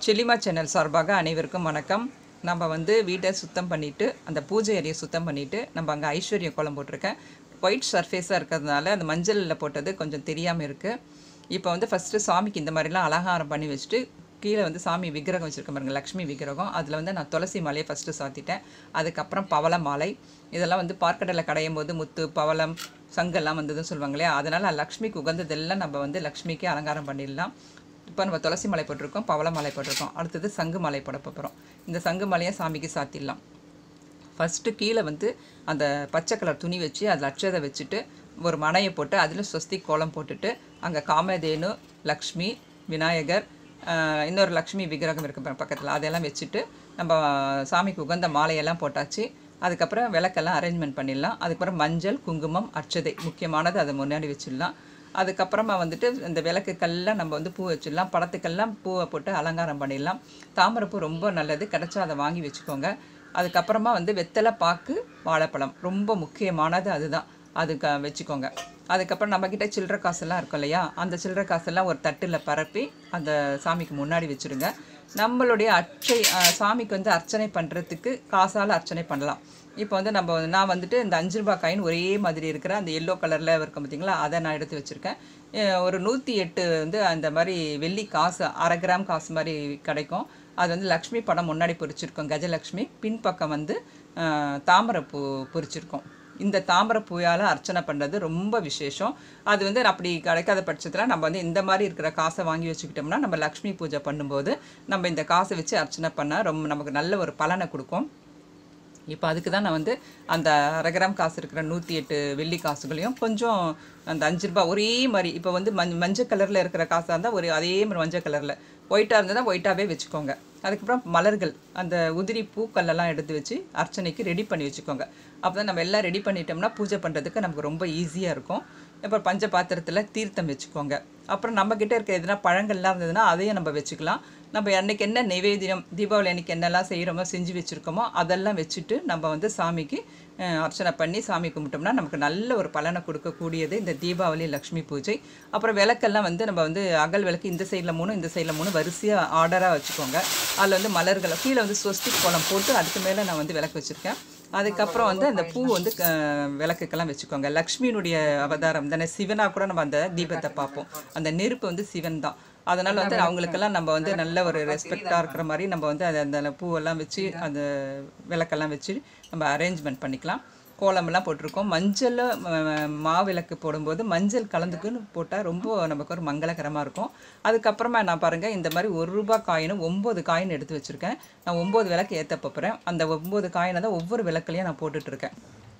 செல்லிமா channel சார்பாக அனைவருக்கும் வணக்கம் நம்ம வந்து வீட்டை சுத்தம் பண்ணிவிட்டு அந்த பூஜை அறையை சுத்தம் பண்ணிவிட்டு நம்ம அங்கே ஐஸ்வர்ய கோலம் போட்டிருக்கேன் ஒயிட் சர்ஃபேஸாக இருக்கிறதுனால அந்த மஞ்சளில் போட்டது கொஞ்சம் தெரியாமல் இருக்குது இப்போ வந்து ஃபஸ்ட்டு சாமிக்கு இந்த மாதிரிலாம் அலங்காரம் பண்ணி வச்சுட்டு கீழே வந்து சாமி விக்கிரகம் வச்சுருக்கேன் பாருங்க லக்ஷ்மி விக்கிரகம் அதில் வந்து நான் துளசி மாலையை ஃபஸ்ட்டு சாத்திட்டேன் அதுக்கப்புறம் பவள மாலை இதெல்லாம் வந்து பார்க்கடலை கடையும் போது முத்து பவளம் சங்கெல்லாம் வந்ததுன்னு சொல்லுவாங்க இல்லையா அதனால் லக்ஷ்மிக்கு உகந்ததெல்லாம் நம்ம வந்து லக்ஷ்மிக்கு அலங்காரம் பண்ணிடலாம் இப்போ நம்ம துளசி மாலை போட்டிருக்கோம் பவள மாலை போட்டிருக்கோம் அடுத்தது சங்கு மாலை போட போகிறோம் இந்த சங்கு மாலையை சாமிக்கு சாத்திடலாம் ஃபஸ்ட்டு கீழே வந்து அந்த பச்சை கலர் துணி வச்சு அதில் அட்சதை வச்சுட்டு ஒரு மனையை போட்டு அதில் ஸ்வஸ்தி கோலம் போட்டுட்டு அங்கே காமதேனு லக்ஷ்மி விநாயகர் ஆஹ், இன்னொரு லக்ஷ்மி விக்கிரகம் இருக்கு பாருங்க பக்கத்தில் அதெல்லாம் வச்சுட்டு நம்ம சாமிக்கு உகந்த மாலையெல்லாம் போட்டாச்சு அதுக்கப்புறம் விளக்கெல்லாம் அரேஞ்ச்மெண்ட் பண்ணிடலாம் அதுக்கப்புறம் மஞ்சள் குங்குமம் அட்சதை முக்கியமானது அதை முன்னாடி வச்சிடலாம் அதுக்கப்புறமா வந்துட்டு இந்த விளக்குக்கெல்லாம் நம்ம வந்து பூ வச்சிடலாம் படத்துக்கெல்லாம் பூவை போட்டு அலங்காரம் பண்ணிடலாம் தாமரைப்பூ ரொம்ப நல்லது கிடைச்சா அதை வாங்கி வச்சுக்கோங்க அதுக்கப்புறமா வந்து வெத்தலை பாக்கு வாழைப்பழம் ரொம்ப முக்கியமானது அதுதான் அதுக்கு வச்சுக்கோங்க அதுக்கப்புறம் நம்மக்கிட்ட சில்லற காசெல்லாம் இருக்கும் இல்லையா அந்த சில்லற காசெல்லாம் ஒரு தட்டில் பரப்பி அந்த சாமிக்கு முன்னாடி வச்சுருங்க நம்மளுடைய அர்ச்சை அஹ், சாமிக்கு வந்து அர்ச்சனை பண்ணுறதுக்கு காசால் அர்ச்சனை பண்ணலாம் இப்போ வந்து நம்ம நான் வந்துட்டு இந்த அஞ்சு ரூபாய் காயின் ஒரே மாதிரி இருக்கிற அந்த எல்லோ கலரில் இருக்கும் பார்த்தீங்களா அதை நான் எடுத்து வச்சுருக்கேன் அஹ் ஒரு நூற்றி எட்டு வந்து அந்த மாதிரி வெள்ளி காசு அரை கிராம் காசு மாதிரி கிடைக்கும் அது வந்து லக்ஷ்மி படம் முன்னாடி பொறிச்சிருக்கோம் கஜலக்ஷ்மி பின்பக்கம் வந்து அஹ், தாமரைப்பூ பொறிச்சிருக்கோம் இந்த தாமரைப்பூயால் அர்ச்சனை பண்ணுறது ரொம்ப விசேஷம் அது வந்து அப்படி கிடைக்காத பட்சத்தில் நம்ம வந்து இந்த மாதிரி இருக்கிற காசை வாங்கி வச்சுக்கிட்டோம்னா நம்ம லக்ஷ்மி பூஜை பண்ணும்போது நம்ம இந்த காசை வச்சு அர்ச்சனை பண்ணால் ரொம்ப நமக்கு நல்ல ஒரு பலனை கொடுக்கும் இப்போ அதுக்கு தான் நான் வந்து அந்த அரை கிராம் காசு இருக்கிற நூற்றி எட்டு வெள்ளி காசுகளையும் கொஞ்சம் அந்த அஞ்சு ரூபாய் ஒரே மாதிரி இப்போ வந்து மஞ் மஞ்சள் கலரில் இருக்கிற காசாக இருந்தால் ஒரு அதே மாதிரி மஞ்சள் கலரில் ஒயிட்டாக இருந்ததுன்னா ஒயிட்டாகவே வச்சுக்கோங்க அதுக்கப்புறம் மலர்கள் அந்த உதிரி பூக்கள்லாம் எடுத்து வச்சு அர்ச்சனைக்கு ரெடி பண்ணி வச்சுக்கோங்க அப்போ தான் நம்ம எல்லாம் ரெடி பண்ணிட்டோம்னா பூஜை பண்ணுறதுக்கு நமக்கு ரொம்ப ஈஸியாக இருக்கும் அப்புறம் பஞ்ச பாத்திரத்தில் தீர்த்தம் வச்சுக்கோங்க அப்புறம் நம்மக்கிட்ட இருக்க எதுனா பழங்கள்லாம் இருந்ததுன்னா அதையும் நம்ம வச்சுக்கலாம் நம்ம அன்னைக்கு என்ன நைவேத்தியம் தீபாவளி அன்னைக்கு என்னெல்லாம் செய்கிறோமோ செஞ்சு வச்சுருக்கோமோ அதெல்லாம் வச்சுட்டு நம்ம வந்து சாமிக்கு அஹ், அர்ச்சனை பண்ணி சாமி கும்பிட்டோம்னா நமக்கு நல்ல ஒரு பலனை கொடுக்கக்கூடியது இந்த தீபாவளி லக்ஷ்மி பூஜை அப்புறம் விளக்கெல்லாம் வந்து நம்ம வந்து அகல் விளக்கு இந்த சைடில் மூணு இந்த சைடில் மூணு வரிசையாக ஆர்டராக வச்சுக்கோங்க அதில் வந்து மலர்களை கீழே வந்து ஸ்வஸ்திக் கோலம் போட்டு அதுக்கு மேலே நான் வந்து விளக்கு வச்சுருக்கேன் அதுக்கப்புறம் வந்து அந்த பூ வந்து அஹ், விளக்குக்கெல்லாம் வச்சுக்கோங்க லக்ஷ்மியினுடைய அவதாரம் தானே சிவனாக கூட நம்ம அந்த தீபத்தை பார்ப்போம் அந்த நெருப்பு வந்து சிவன் தான் அதனால் வந்து அவங்களுக்கெல்லாம் நம்ம வந்து நல்ல ஒரு ரெஸ்பெக்டாக இருக்கிற மாதிரி நம்ம வந்து அதை அந்த பூவெல்லாம் வச்சு அந்த விளக்கெல்லாம் வச்சு நம்ம அரேஞ்ச்மெண்ட் பண்ணிக்கலாம் கோலமெல்லாம் போட்டிருக்கோம் மஞ்சள் மாவிளக்கு போடும்போது மஞ்சள் கலந்துக்குன்னு போட்டால் ரொம்ப நமக்கு ஒரு மங்களகரமாக இருக்கும் அதுக்கப்புறமா நான் பாருங்கள் இந்த மாதிரி ஒரு ரூபாய் காயினும் ஒம்பது காயின் எடுத்து வச்சுருக்கேன் நான் ஒம்பது விளக்கு ஏற்ற போகிறேன் அந்த ஒம்பது காயினை தான் ஒவ்வொரு விளக்குலையும் நான் போட்டுட்ருக்கேன்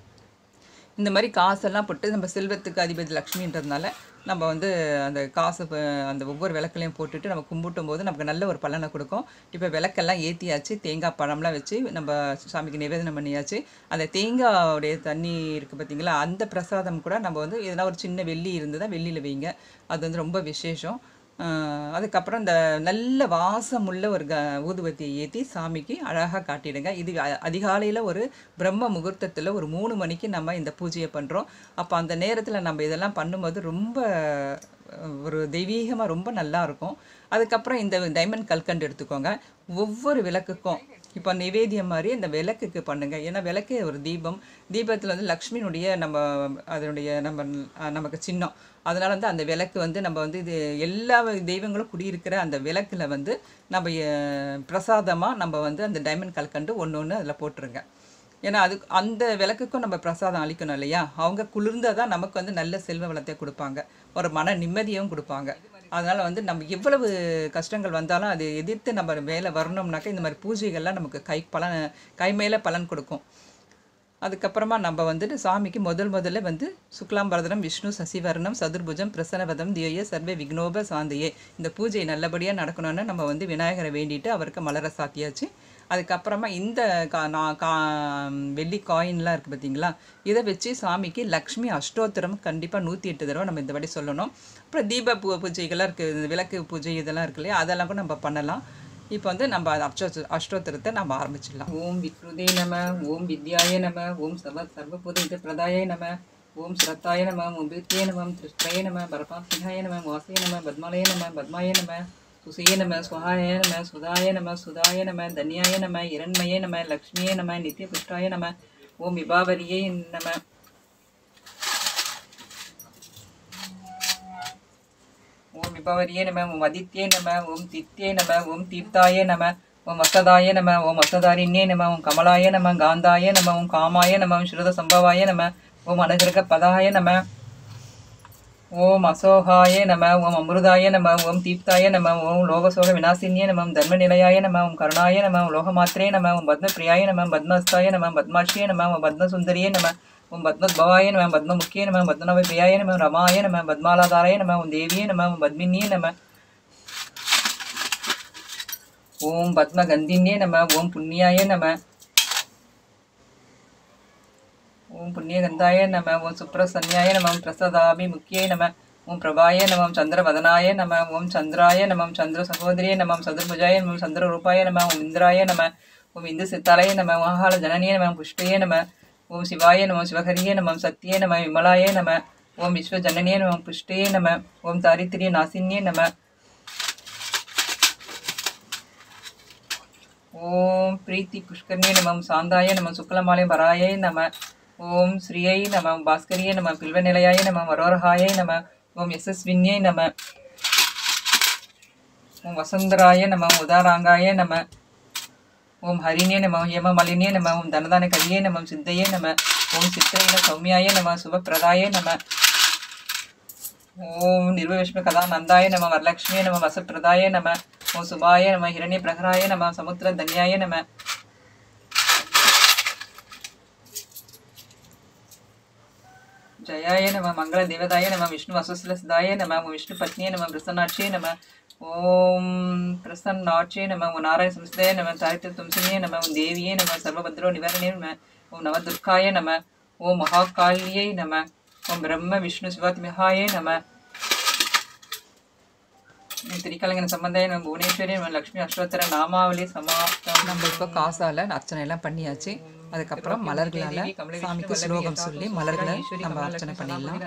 இந்த மாதிரி காசெல்லாம் போட்டு நம்ம செல்வத்துக்கு அதிபதி லக்ஷ்மின்றதுனால நம்ம வந்து அந்த காசு ப- அந்த ஒவ்வொரு விளக்குலையும் போட்டுட்டு நம்ம கும்பிட்டும் போது நமக்கு நல்ல ஒரு பலனை கொடுக்கும் இப்போ விளக்கெல்லாம் ஏற்றியாச்சு தேங்காய் பழம்லாம் வச்சு நம்ம சாமிக்கு நிவேதனம் பண்ணியாச்சு அந்த தேங்காவுடைய தண்ணி இருக்குது பார்த்தீங்களா அந்த பிரசாதம் கூட நம்ம வந்து எதனா ஒரு சின்ன வெள்ளி இருந்ததுன்னா வெள்ளியில் வைங்க அது வந்து ரொம்ப விசேஷம் ஆஹ் அதுக்கப்புறம் இந்த நல்ல வாசமுள்ள ஒரு க ஊதுபத்தியை ஏற்றி சாமிக்கு அழகாக காட்டிடுங்க இது அதிகாலையில் ஒரு பிரம்ம முகூர்த்தத்தில் ஒரு மூணு மணிக்கு நம்ம இந்த பூஜையை பண்ணுறோம் அப்போ அந்த நேரத்தில் நம்ம இதெல்லாம் பண்ணும்போது ரொம்ப அஹ், ஒரு தெய்வீகமாக ரொம்ப நல்லா இருக்கும் அதுக்கப்புறம் இந்த டைமண்ட் கல்கண்டு எடுத்துக்கோங்க ஒவ்வொரு விளக்குக்கும் இப்போ நிவேதியம் மாதிரி இந்த விளக்குக்கு பண்ணுங்க ஏன்னா விளக்கு ஒரு தீபம் தீபத்தில் வந்து லக்ஷ்மியினுடைய நம்ம அதனுடைய நம்ம அஹ், நமக்கு சின்னம் அதனால வந்து அந்த விளக்கு வந்து நம்ம வந்து இது எல்லா தெய்வங்களும் குடியிருக்கிற அந்த விளக்குல வந்து நம்ம பிரசாதமாக நம்ம வந்து அந்த டைமண்ட் கல்கண்டு ஒன்று ஒன்று அதில் போட்டுருங்க ஏன்னா அது அந்த விளக்குக்கும் நம்ம பிரசாதம் அளிக்கணும் இல்லையா அவங்க குளிர்ந்தாதான் தான் நமக்கு வந்து நல்ல செல்வ வளத்தை கொடுப்பாங்க ஒரு மன நிம்மதியும் கொடுப்பாங்க அதனால் வந்து நம்ம எவ்வளவு கஷ்டங்கள் வந்தாலும் அது எதிர்த்து நம்ம மேலே வரணும்னாக்கா இந்த மாதிரி பூஜைகள்லாம் நமக்கு கை பலன் கை மேலே பலன் கொடுக்கும் அதுக்கப்புறமா நம்ம வந்துட்டு சாமிக்கு முதல் முதல்ல வந்து சுக்லாம்பரதனம் விஷ்ணு சசிவர்ணம் சதுர்புஜம் பிரசனவதம் தியோய சர்வே விக்னோப சாந்தியே இந்த பூஜை நல்லபடியாக நடக்கணும்னு நம்ம வந்து விநாயகரை வேண்டிட்டு அவருக்கு மலர சாத்தியாச்சு அதுக்கப்புறமா இந்த கா நான் கா வெள்ளி காயின்லாம் இருக்குது பார்த்தீங்களா இதை வச்சு சாமிக்கு லக்ஷ்மி அஷ்டோத்திரம் கண்டிப்பாக நூற்றி எட்டு தடவை நம்ம இந்த வாட்டி சொல்லணும் அப்புறம் தீப பூ பூஜைகள்லாம் இருக்குது விளக்கு பூஜை இதெல்லாம் இருக்கு இல்லையா அதெல்லாம் கூட நம்ம பண்ணலாம் இப்போ வந்து நம்ம அஷ்டோ அஷ்டோத்திரத்தை நம்ம ஆரம்பிச்சிடலாம் ஓம் விக்ருதே நம ஓம் வித்யாய நம ஓம் சர்வ சர்வபூத பிரதாய நம ஓம் ஸ்ரத்தாய நம ஓம் வித்யே நம திருஷ்டய நம பரபாசிகாய நம வாசய நம பத்மாலய நம பத்மாய நம சுசையே நம சுகாய நம சுதாய நம சுதாய நம தன்யாய நம இரண்மயே நம லக்ஷ்மியே நம நித்திய புஷ்டாய நம ஓம் விபாவரியே நம ஓம் விபவரியே நம ஓம் அதித்யே நம ஓம் தித்யே நம ஓம் தீர்த்தாய நம ஓம் வசதாய நம ஓம் வசதாரிண்யே நம ஓம் கமலாய நம காந்தாய நம ஓம் காமாய நம ஓம் ஸ்ருத சம்பவாய நம ஓம் அனுகிரக பதாய நம ஓம் அசோகாய நம ஓம் அமிர்தாய நம ஓம் தீப்தாய நம ஓம் லோகசோக விநாசின்யே நம ஓம் தர்மநிலையாய நம ஓம் கருணாய நம ஓம் லோகமாத்திரே நம ஓம் பத்மபிரியாய நம பத்மஸ்தாய நம பத்மாட்சியே நம ஓம் பத்மசுந்தரியே நம ஓம் பத்மத்பவாய நம பத்மமுக்கியே நம பத்மநாப பிரியாய நம ரமாய நம பத்மாலாதாராய நம ஓம் தேவியே நம ஓம் பத்மினியே நம ஓம் பத்மகந்தின்யே நம ஓம் புண்ணியாய நம ஓம் புண்ணியகந்தாய நம ஓம் சுப்ரசன்யாய நம ஓம் பிரசதாபி முக்கியே நம ஓம் பிரபாய நம ஓம் சந்திரவதனாய நம ஓம் சந்திராய நம ஓம் சந்திர சகோதரியே நம ஓம் சதுர்புஜாய நம ஓம் சந்திரரூபாய நம ஓம் இந்திராய நம ஓம் இந்து சித்தாலய நம மகால ஜனனியே நம ஓம் புஷ்பயே நம ஓம் சிவாய நம ஓம் சிவகரியே நம ஓம் சத்தியே நம விமலாய நம ஓம் விஸ்வஜனனியே நம ஓம் புஷ்டயே நம ஓம் தாரித்திரிய நாசின்யே நம ஓம் பிரீத்தி புஷ்கர்ணியே நம ஓம் சாந்தாய நம சுக்லமாலய வராய நம ஓம் ஸ்ரீயை நம ஓம் பாஸ்கரியே நம பில்வநிலையாய நம வரோரகாய நம ஓம் யசஸ்வின்யே நம ஓம் வசந்தராய நம ஓம் உதாராங்காய நம ஓம் ஹரிணே நம ஓம் ஹேமமலினே நம ஓம் தனதான கரியே நம ஓம் சித்தையே நம ஓம் சித்தையின சௌமியாய நம சுபப்பிரதாய நம ஓம் நிர்வவிஷ்ணு கதா நந்தாய நம வரலட்சுமியே நம வசப்பிரதாய நம ஓம் சுபாய நம ஹிரண்ய பிரகராய நம சமுத்திர தன்யாய நம ஜயாய நம மங்கள தேவதாய நம விஷ்ணு வசுஸ்லசிதாய நம ஓம் விஷ்ணு பத்னியே நம பிரசன்னாட்சியே நம ஓம் பிரசன்னாட்சியே நம ஓம் நாராயண சம்ஸ்தய நம தாரித்திர தும்சினியே நம ஓம் தேவியே நம சர்வபத்ரோ நிவாரணே நம ஓம் நவதுர்காய நம ஓம் மகாகாளியை நம ஓம் பிரம்ம விஷ்ணு சிவாத்மிகாய நம திரிகலங்கன சம்பந்தாய நம்ம புவனேஸ்வரி நம்ம லக்ஷ்மி அஸ்வத்தர நாமாவளி சமாப்தம் நம்ம இப்போ காசால அர்ச்சனை எல்லாம் பண்ணியாச்சு அதுக்கப்புறம் மலர்களால சாமிக்கு ஸ்லோகம் சொல்லி மலர்களை நம்ம அர்ச்சனை பண்ணிடலாம்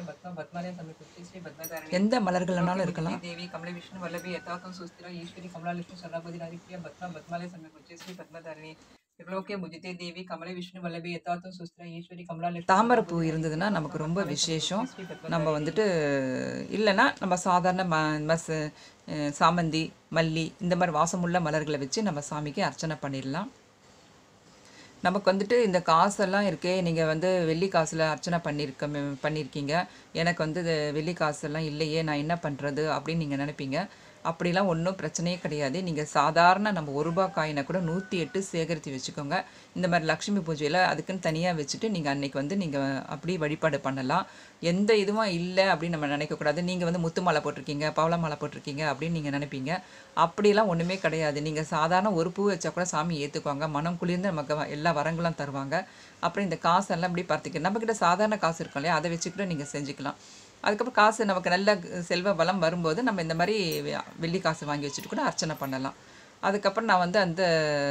எந்த மலர்கள்னாலும் இருக்கலாம் தேவி கமல விஷ்ணு வல்லபி யதாக்கம் சுஸ்திரா ஈஸ்வரி கமலா விஷ்ணு சல்லாபதி ஹரிப்ரியா பத்மா பத்மாலய சமய குச்சேஸ்வரி பத்மதாரிணி திரிலோக்கிய முஜிதே தேவி கமல விஷ்ணு வல்லபி யதாக்கம் சுஸ்திரா ஈஸ்வரி கமலா லட்சுமி தாமரைப்பூ இருந்ததுன்னா நமக்கு ரொம்ப விசேஷம் நம்ம வந்துட்டு இல்லைன்னா நம்ம சாதாரண ம மஸ் அஹ் சாமந்தி மல்லி இந்த மாதிரி வாசமுள்ள மலர்களை வச்சு நம்ம சாமிக்கு அர்ச்சனை பண்ணிடலாம் நமக்கு வந்துட்டு இந்த காசெல்லாம் இருக்கே நீங்கள் வந்து வெள்ளி காசில் அர்ச்சனை பண்ணியிருக்க பண்ணியிருக்கீங்க எனக்கு வந்து இது வெள்ளி காசெல்லாம் இல்லையே நான் என்ன பண்ணுறது அப்படின்னு நீங்கள் நினைப்பீங்க அப்படிலாம் ஒன்றும் பிரச்சனையே கிடையாது நீங்கள் சாதாரண நம்ம ஒரு ரூபாய் காயினை கூட நூற்றி எட்டு சேகரித்து வச்சுக்கோங்க இந்த மாதிரி லக்ஷ்மி பூஜையில் அதுக்குன்னு தனியாக வச்சுட்டு நீங்கள் அன்னைக்கு வந்து நீங்கள் அப்படி வழிபாடு பண்ணலாம் எந்த இதுவும் இல்லை அப்படின்னு நம்ம நினைக்கக்கூடாது நீங்கள் வந்து முத்து மாலை போட்டிருக்கீங்க பவள மாலை போட்டிருக்கீங்க அப்படின்னு நீங்கள் நினைப்பீங்க அப்படிலாம் ஒன்றுமே கிடையாது நீங்கள் சாதாரண ஒரு பூ வச்சா கூட சாமி ஏற்றுக்குவாங்க மனம் குளிர்ந்து நமக்கு வ- எல்லா வரங்களும் தருவாங்க அப்புறம் இந்த காசெல்லாம் இப்படி பார்த்துக்க நம்மக்கிட்ட சாதாரண காசு இருக்கும் இல்லையா அதை வச்சு கூட நீங்கள் செஞ்சுக்கலாம் அதுக்கப்புறம் காசு நமக்கு நல்ல செல்வ வளம் வரும்போது நம்ம இந்த மாதிரி வெ- வெள்ளி காசு வாங்கி வச்சுட்டு கூட அர்ச்சனை பண்ணலாம் அதுக்கப்புறம் நான் வந்து அந்த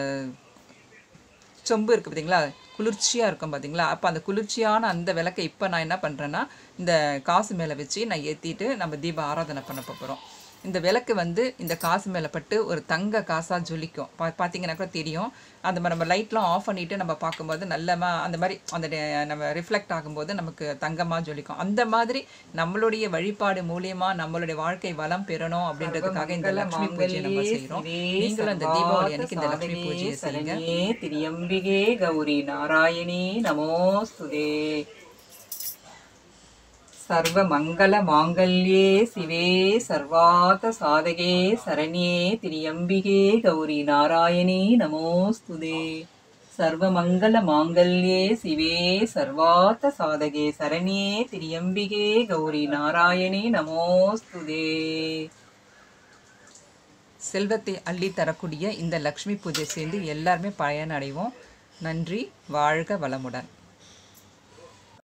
சொம்பு இருக்குது பார்த்தீங்களா குளிர்ச்சியாக இருக்கும் பார்த்தீங்களா அப்போ அந்த குளிர்ச்சியான அந்த விளக்கை இப்போ நான் என்ன பண்ணுறேன்னா இந்த காசு மேலே வச்சு நான் ஏற்றிட்டு நம்ம தீப ஆராதனை பண்ண போகிறோம் இந்த விளக்கு வந்து இந்த காசு மேலே பட்டு ஒரு தங்க காசாக ஜொலிக்கும் பா பார்த்தீங்கன்னா கூட தெரியும் அந்த மாதிரி நம்ம லைட்லாம் ஆஃப் பண்ணிவிட்டு நம்ம பார்க்கும்போது நல்லமா அந்த மாதிரி அந்த டே- நம்ம ரிஃப்ளெக்ட் ஆகும்போது நமக்கு தங்கமாக ஜொலிக்கும் அந்த மாதிரி நம்மளுடைய வழிபாடு மூலியமாக நம்மளுடைய வாழ்க்கை வளம் பெறணும் அப்படின்றதுக்காக இந்த லக்ஷ்மி பூஜையை நம்ம செய்கிறோம் நீங்களும் இந்த தீபாவளி அன்னைக்கு இந்த லக்ஷ்மி பூஜையை செய்யுங்க சரண்யே திரியம்பிகே கௌரி நாராயணி நமோஸ்துதே சர்வ மங்கள மாங்கல்யே சிவே சர்வாத சாதகே சரண்யே திரியம்பிகே கௌரி நாராயணி நமோஸ்துதே சர்வ மங்கள மாங்கல்யே சிவே சர்வாத்த சாதகே சரண்யே திரியம்பிகே கௌரி நாராயணி நமோஸ்துதே செல்வத்தை அள்ளி தரக்கூடிய இந்த லக்ஷ்மி பூஜை சேர்ந்து எல்லாருமே பயனடைவோம் நன்றி வாழ்க வளமுடன்